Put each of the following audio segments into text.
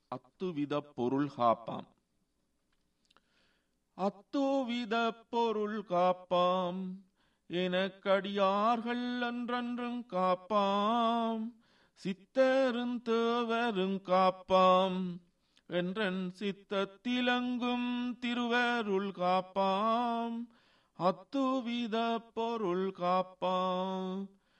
அத்துவித பொருள் காப்பாம் அத்துவித பொருள் காப்பாம் எனக்கடியார்கள் என்றென்றும் காப்பாம் சித்தரும் தேவரும் காப்பாம் என்றன் சித்தத்திலங்கும் திருவருள் காப்பாம் அத்துவித பொருள் காப்பாம்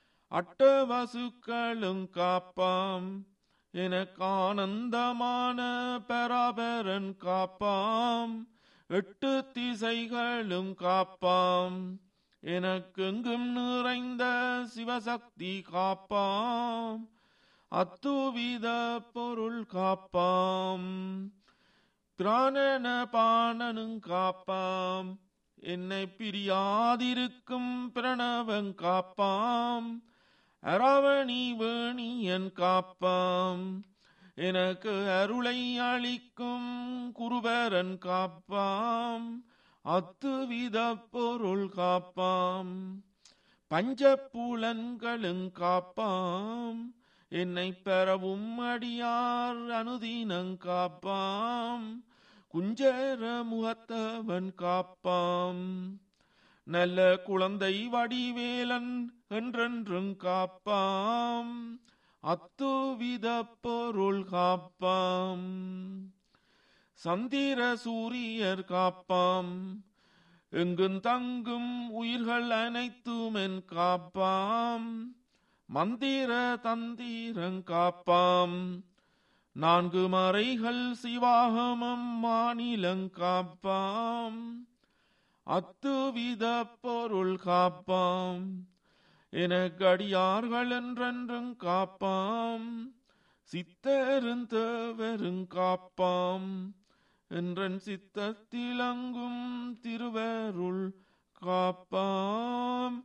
அட்டவசுக்களும் காப்பாம் எனக்கு ஆனந்தமான பராபரன் காப்பாம் எட்டு திசைகளும் காப்பாம் எனக்கெங்கும் நிறைந்த சிவசக்தி காப்பாம் அத்துவித பொருள் காப்பாம் பிராணன பாணனும் காப்பாம் என்னை பிரியாதிருக்கும் பிரணவன் காப்பாம் அரவணி வேணியன் காப்பாம் எனக்கு அருளை அளிக்கும் குருபரன் காப்பாம் அத்துவித பொருள் காப்பாம் பஞ்சப்புலன்களும் காப்பாம் என்னை பெறவும் அடியார் அனுதீனங் காப்பாம் குஞ்சர முகத்தவன் காப்பாம் நல்ல குழந்தை வடிவேலன் என்றென்றும் காப்பாம் அத்துவித பொருள் காப்பாம் சந்திர சூரியர் காப்பாம் எங்கும் தங்கும் உயிர்கள் அனைத்தும் என் காப்பாம் மந்திர தந்திரங் காப்பாம் நான்கு மறைகள் சிவாகமம் மாநிலங் காப்பாம் அத்துவித பொருள் காப்பாம் எனக்கடியார்கள் என்றென்றும் காப்பாம் சித்தரும் தேவரும் காப்பாம் என்றன் சித்தத்திலங்கும் திருவருள் காப்பாம்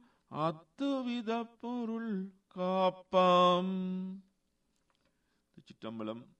அத்துவித பொருள் காப்பாம் சிற்றம்பலம்